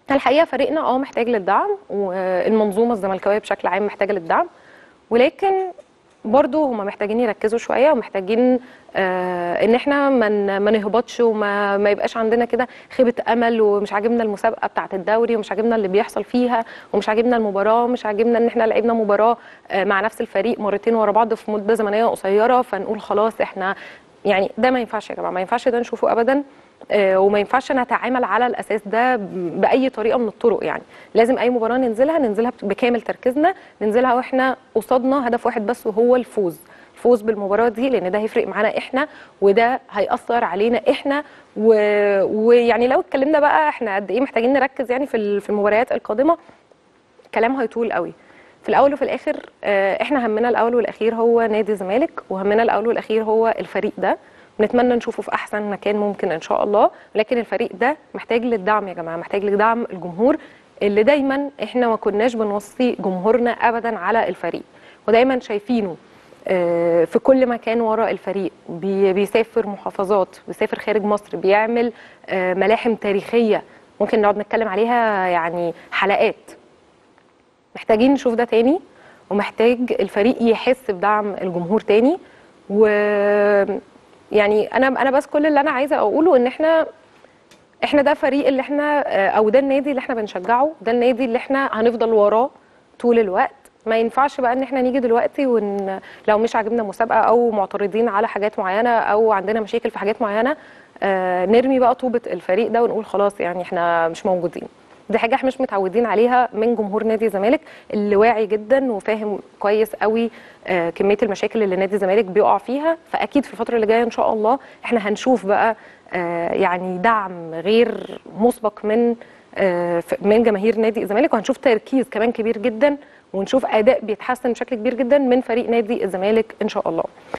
الحقيقه فريقنا اه محتاج للدعم والمنظومه الزملكاويه بشكل عام محتاجه للدعم ولكن برضو هم محتاجين يركزوا شويه ومحتاجين آه ان احنا ما من ما نهبطش وما ما يبقاش عندنا كده خيبه امل ومش عاجبنا المسابقه بتاعه الدوري ومش عاجبنا اللي بيحصل فيها ومش عاجبنا المباراه ومش عاجبنا ان احنا لعبنا مباراه آه مع نفس الفريق مرتين ورا بعض في مده زمنيه قصيره فنقول خلاص احنا يعني ده ما ينفعش يا جماعه ما ينفعش ده نشوفه ابدا آه، وما ينفعش نتعامل على الاساس ده ب- باي طريقه من الطرق يعني لازم اي مباراه ننزلها ننزلها بكامل تركيزنا ننزلها واحنا قصادنا هدف واحد بس وهو الفوز الفوز بالمباراه دي لان ده هيفرق معانا احنا وده هياثر علينا احنا و... ويعني لو اتكلمنا بقى احنا قد ايه محتاجين نركز يعني في ال- في المباريات القادمه كلام هيطول قوي في الاول وفي الاخر آه، احنا همنا الاول والاخير هو نادي الزمالك وهمنا الاول والاخير هو الفريق ده نتمنى نشوفه في احسن مكان ممكن ان شاء الله ولكن الفريق ده محتاج للدعم يا جماعه محتاج لدعم الجمهور اللي دايما احنا ما كناش بنوصي جمهورنا ابدا على الفريق ودايما شايفينه آه، في كل مكان وراء الفريق بي- بيسافر محافظات بيسافر خارج مصر بيعمل آه، ملاحم تاريخيه ممكن نقعد نتكلم عليها يعني حلقات محتاجين نشوف ده تاني ومحتاج الفريق يحس بدعم الجمهور تاني و يعني انا انا بس كل اللي انا عايزه اقوله ان احنا احنا ده فريق اللي احنا او ده النادي اللي احنا بنشجعه ده النادي اللي احنا هنفضل وراه طول الوقت ما ينفعش بقى ان احنا نيجي دلوقتي ون... لو مش عاجبنا مسابقه او معترضين على حاجات معينه او عندنا مشاكل في حاجات معينه آه نرمي بقى طوبه الفريق ده ونقول خلاص يعني احنا مش موجودين دي حاجه احنا مش متعودين عليها من جمهور نادي الزمالك اللي واعي جدا وفاهم كويس قوي آه كميه المشاكل اللي نادي الزمالك بيقع فيها فاكيد في الفتره اللي جايه ان شاء الله احنا هنشوف بقى آه يعني دعم غير مسبق من آه ف- من جماهير نادي الزمالك وهنشوف تركيز كمان كبير جدا ونشوف اداء بيتحسن بشكل كبير جدا من فريق نادي الزمالك ان شاء الله